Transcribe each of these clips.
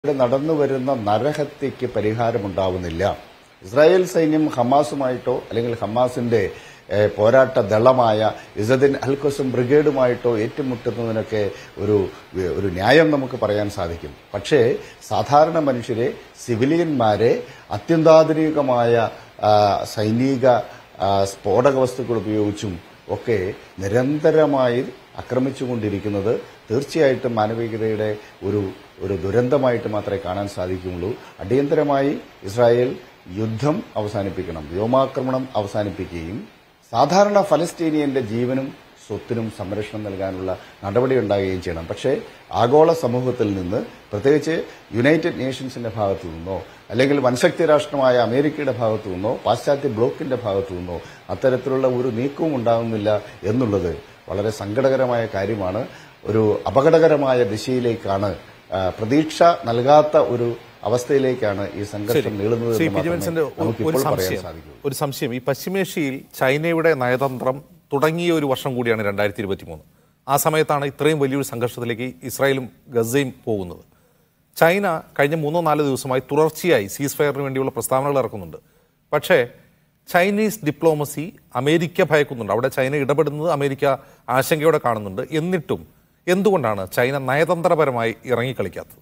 ഇവിടെ നടന്നു വരുന്ന നരഹത്യയ്ക്ക് പരിഹാരമുണ്ടാവുന്നില്ല ഇസ്രായേൽ സൈന്യം ഹമാസുമായിട്ടോ അല്ലെങ്കിൽ ഹമാസിന്റെ ഏഹ്, പോരാട്ട ദളമായ ഇസദിൻ അൽഖുസം ബ്രിഗേഡുമായിട്ടോ ഏറ്റുമുട്ടുന്നതിനൊക്കെ ഒരു ഒരു ന്യായം നമുക്ക് പറയാൻ സാധിക്കും പക്ഷേ സാധാരണ മനുഷ്യരെ സിവിലിയന്മാരെ അത്യന്താധുനികമായ ആ, സൈനിക ആ, സ്ഫോടക വസ്തുക്കൾ ഉപയോഗിച്ചും ഒക്കെ നിരന്തരമായി ആക്രമിച്ചുകൊണ്ടിരിക്കുന്നത് തീർച്ചയായിട്ടും മാനവികതയുടെ ഒരു ഒരു ദുരന്തമായിട്ട് മാത്രമേ കാണാൻ സാധിക്കുകയുള്ളൂ അടിയന്തരമായി ഇസ്രായേൽ യുദ്ധം അവസാനിപ്പിക്കണം വ്യോമാക്രമണം അവസാനിപ്പിക്കുകയും സാധാരണ ഫലസ്തീനിയന്റെ ജീവനും സ്വത്തിനും സംരക്ഷണം നൽകാനുള്ള നടപടി ഉണ്ടാകുകയും ചെയ്യണം പക്ഷേ ആഗോള സമൂഹത്തിൽ നിന്ന് പ്രത്യേകിച്ച് യുണൈറ്റഡ് നേഷൻസിന്റെ ഭാഗത്തു നിന്നോ അല്ലെങ്കിൽ വൻശക്തി രാഷ്ട്രമായ അമേരിക്കയുടെ ഭാഗത്തു നിന്നോ പാശ്ചാത്യ ബ്ലോക്കിന്റെ ഭാഗത്തു നിന്നോ അത്തരത്തിലുള്ള ഒരു നീക്കവും ഉണ്ടാകുന്നില്ല എന്നുള്ളത് വളരെ സങ്കടകരമായ കാര്യമാണ് ഒരു അപകടകരമായ ദിശയിലേക്കാണ് ആ, പ്രതീക്ഷ നൽകാത്ത ഒരു അവസ്ഥയിലേക്കാണ് ഈ സംഘർഷം നീളുന്നത് ശ്രീ എന്ന് പി. ജോൺസന്റെ മാത്രമേ ഒരു- നമുക്കിപ്പോൾ ഒരു പറയാൻ സംശയം സാധിക്കൂ ഒരു സംശയം ഈ പശ്ചിമേഷ്യയിൽ ചൈനയുടെ നയതന്ത്രം തുടങ്ങിയ ഒരു വർഷം കൂടിയാണ് രണ്ടായിരത്തി ഇരുപത്തി മൂന്ന് ആ സമയത്താണ് ഇത്രയും വലിയൊരു സംഘർഷത്തിലേക്ക് ഇസ്രായേലും ഗസയും പോകുന്നത് ചൈന കഴിഞ്ഞ മൂന്നോ നാലോ ദിവസമായി തുടർച്ചയായി സീസ് ഫയറിന് വേണ്ടിയുള്ള പ്രസ്താവനകൾ ഇറക്കുന്നുണ്ട് പക്ഷേ ചൈനീസ് ഡിപ്ലോമസി അമേരിക്ക ഭയക്കുന്നുണ്ട് അവിടെ ചൈന ഇടപെടുന്നത് അമേരിക്ക ആശങ്കയോടെ കാണുന്നുണ്ട് എന്നിട്ടും എന്തുകൊണ്ടാണ് ചൈന നയതന്ത്രപരമായി ഇറങ്ങിക്കളിക്കാത്തത്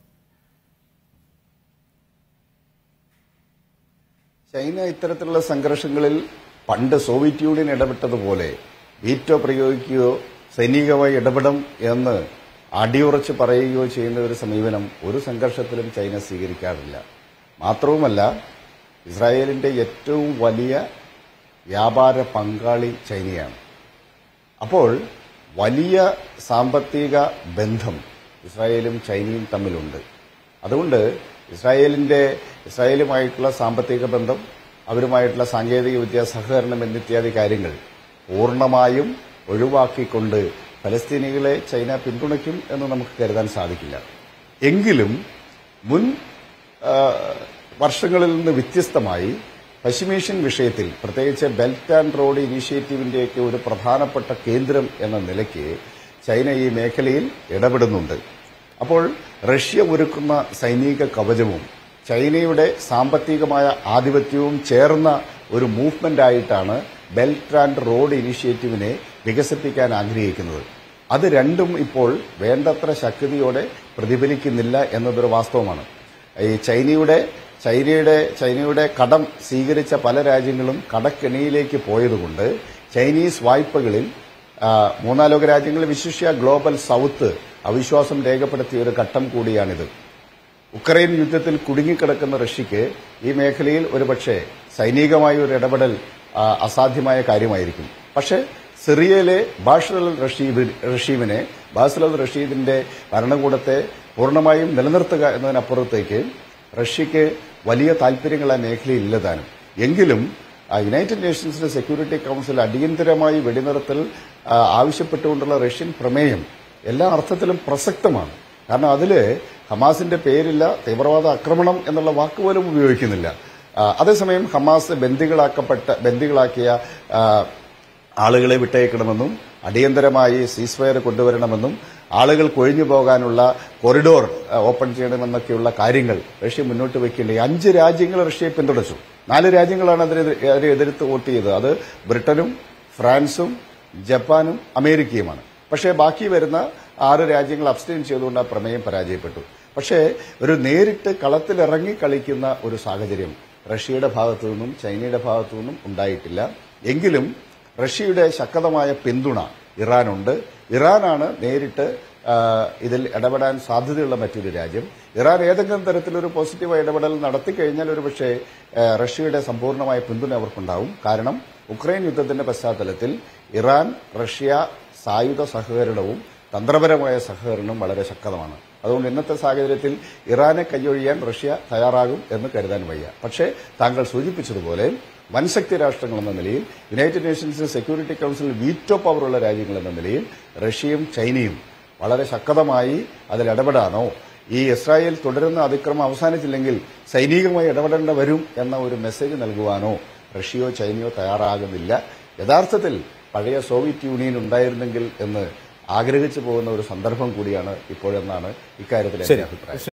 ചൈന ഇത്തരത്തിലുള്ള സംഘർഷങ്ങളിൽ പണ്ട് സോവിയറ്റ് യൂണിയൻ ഇടപെട്ടതുപോലെ വീറ്റോ പ്രയോഗിക്കുകയോ സൈനികമായി ഇടപെടും എന്ന് അടിയുറച്ച് പറയുകയോ ചെയ്യുന്ന ഒരു സമീപനം ഒരു സംഘർഷത്തിലും ചൈന സ്വീകരിക്കാറില്ല മാത്രവുമല്ല ഇസ്രായേലിന്റെ ഏറ്റവും വലിയ വ്യാപാര പങ്കാളി ചൈനയാണ് അപ്പോൾ വലിയ സാമ്പത്തിക ബന്ധം ഇസ്രായേലും ചൈനയും തമ്മിലുണ്ട് അതുകൊണ്ട് ഇസ്രായേലിന്റെ ഇസ്രായേലുമായിട്ടുള്ള സാമ്പത്തിക ബന്ധം അവരുമായിട്ടുള്ള സാങ്കേതിക വിദ്യ സഹകരണം എന്നിത്യാദി കാര്യങ്ങൾ പൂർണ്ണമായും ഒഴിവാക്കിക്കൊണ്ട് ഫലസ്തീനികളെ ചൈന പിന്തുണയ്ക്കും എന്ന് നമുക്ക് കരുതാൻ സാധിക്കില്ല എങ്കിലും മുൻ ആ, വർഷങ്ങളിൽ നിന്ന് വ്യത്യസ്തമായി പശ്ചിമേഷ്യൻ വിഷയത്തിൽ പ്രത്യേകിച്ച് ബെൽറ്റ് ആൻഡ് റോഡ് ഇനീഷ്യേറ്റീവിന്റെയൊക്കെ ഒരു പ്രധാനപ്പെട്ട കേന്ദ്രം എന്ന നിലയ്ക്ക് ചൈന ഈ മേഖലയിൽ ഇടപെടുന്നുണ്ട് അപ്പോൾ റഷ്യ ഒരുക്കുന്ന സൈനിക കവചവും ചൈനയുടെ സാമ്പത്തികമായ ആധിപത്യവും ചേർന്ന ഒരു മൂവ്മെന്റ് ആയിട്ടാണ് ബെൽറ്റ് ആൻഡ് റോഡ് ഇനീഷ്യേറ്റീവിനെ വികസിപ്പിക്കാൻ ആഗ്രഹിക്കുന്നത് അത് രണ്ടും ഇപ്പോൾ വേണ്ടത്ര ശക്തിയോടെ പ്രതിഫലിക്കുന്നില്ല എന്നതൊരു വാസ്തവമാണ് ഈ ചൈനയുടെ ചൈനയുടെ ചൈനയുടെ കടം സ്വീകരിച്ച പല രാജ്യങ്ങളും കടക്കെണിയിലേക്ക് പോയതുകൊണ്ട് ചൈനീസ് വായ്പകളിൽ ആ, മൂന്നാം ലോക രാജ്യങ്ങൾ വിശിഷ്യ ഗ്ലോബൽ സൗത്ത് അവിശ്വാസം രേഖപ്പെടുത്തിയ ഒരു ഘട്ടം കൂടിയാണിത് ഉക്രൈൻ യുദ്ധത്തിൽ കുടുങ്ങിക്കിടക്കുന്ന റഷ്യക്ക് ഈ മേഖലയിൽ ഒരുപക്ഷെ സൈനികമായ ഒരു ഇടപെടൽ ആ, അസാധ്യമായ കാര്യമായിരിക്കും പക്ഷേ സിറിയയിലെ ബാഷർ അൽ റഷീദ് റഷീമിനെ ബാസിൽ അൽ റഷീദിന്റെ ഭരണകൂടത്തെ പൂർണ്ണമായും നിലനിർത്തുക എന്നതിനപ്പുറത്തേക്ക് റഷ്യക്ക് വലിയ താല്പര്യങ്ങൾ ആ മേഖലയിൽ ഇല്ലതാനും എങ്കിലും ആ, യുണൈറ്റഡ് നേഷൻസിന്റെ സെക്യൂരിറ്റി കൌൺസിൽ അടിയന്തരമായി വെടിനിർത്തൽ ആ, ആവശ്യപ്പെട്ടുകൊണ്ടുള്ള റഷ്യൻ പ്രമേയം എല്ലാ അർത്ഥത്തിലും പ്രസക്തമാണ് കാരണം അതില് ഹമാസിന്റെ പേരില്ല തീവ്രവാദ ആക്രമണം എന്നുള്ള വാക്ക് പോലും ഉപയോഗിക്കുന്നില്ല ആ, അതേസമയം ഹമാസ് ബന്ദികളാക്കപ്പെട്ട ബന്ദികളാക്കിയ ആ, ആളുകളെ വിട്ടയക്കണമെന്നും അടിയന്തരമായി സീസ്ഫയർ കൊണ്ടുവരണമെന്നും ആളുകൾ കൊഴിഞ്ഞു പോകാനുള്ള കൊറിഡോർ ആ, ഓപ്പൺ ചെയ്യണമെന്നൊക്കെയുള്ള കാര്യങ്ങൾ റഷ്യ മുന്നോട്ട് വയ്ക്കേണ്ട ഈ അഞ്ച് രാജ്യങ്ങൾ റഷ്യയെ പിന്തുണച്ചു നാല് രാജ്യങ്ങളാണ് അതിനെ അതിനെ എതിർത്ത് വോട്ട് ചെയ്തത് അത് ബ്രിട്ടനും ഫ്രാൻസും ജപ്പാനും അമേരിക്കയുമാണ് പക്ഷേ ബാക്കി വരുന്ന ആറ് രാജ്യങ്ങൾ അബ്സ്റ്റെയിൻ ചെയ്തുകൊണ്ട് ആ പ്രമേയം പരാജയപ്പെട്ടു പക്ഷേ ഒരു നേരിട്ട് കളത്തിലിറങ്ങി കളിക്കുന്ന ഒരു സാഹചര്യം റഷ്യയുടെ ഭാഗത്തു നിന്നും ചൈനയുടെ ഭാഗത്തു നിന്നും ഉണ്ടായിട്ടില്ല എങ്കിലും റഷ്യയുടെ ശക്തമായ പിന്തുണ ഇറാനുണ്ട് ഇറാനാണ് നേരിട്ട് ആ, ഇതിൽ ഇടപെടാൻ സാധ്യതയുള്ള മറ്റൊരു രാജ്യം ഇറാൻ ഏതെങ്കിലും തരത്തിലൊരു പോസിറ്റീവ് ഇടപെടൽ നടത്തി കഴിഞ്ഞാൽ ഒരുപക്ഷെ ആ, റഷ്യയുടെ സമ്പൂർണ്ണമായ പിന്തുണ അവർക്കുണ്ടാവും കാരണം ഉക്രൈൻ യുദ്ധത്തിന്റെ പശ്ചാത്തലത്തിൽ ഇറാൻ റഷ്യ സായുധ സഹകരണവും തന്ത്രപരമായ സഹകരണവും വളരെ ശക്തമാണ് അതുകൊണ്ട് ഇന്നത്തെ സാഹചര്യത്തിൽ ഇറാനെ കൈയൊഴിയാൻ റഷ്യ തയ്യാറാകും എന്ന് കരുതാൻ വയ്യ പക്ഷേ താങ്കൾ സൂചിപ്പിച്ചതുപോലെ വൻശക്തി രാഷ്ട്രങ്ങൾ എന്ന നിലയിൽ യുണൈറ്റഡ് നേഷൻസിന്റെ സെക്യൂരിറ്റി കൌൺസിലിൽ വീറ്റോ പവറുള്ള രാജ്യങ്ങൾ എന്ന നിലയിൽ റഷ്യയും ചൈനയും വളരെ ശക്തമായി അതിൽ ഇടപെടാനോ ഈ ഇസ്രായേൽ തുടരുന്ന അതിക്രമം അവസാനിച്ചില്ലെങ്കിൽ സൈനികമായി ഇടപെടേണ്ട വരും എന്ന ഒരു മെസ്സേജ് നൽകുവാനോ റഷ്യയോ ചൈനയോ തയ്യാറാകുന്നില്ല യഥാർത്ഥത്തിൽ പഴയ സോവിയറ്റ് യൂണിയൻ ഉണ്ടായിരുന്നെങ്കിൽ എന്ന് ആഗ്രഹിച്ചു പോകുന്ന ഒരു സന്ദർഭം കൂടിയാണ് ഇപ്പോഴെന്നാണ് ഇക്കാര്യത്തിൽ എന്റെ ശരി അഭിപ്രായം ശ്രീ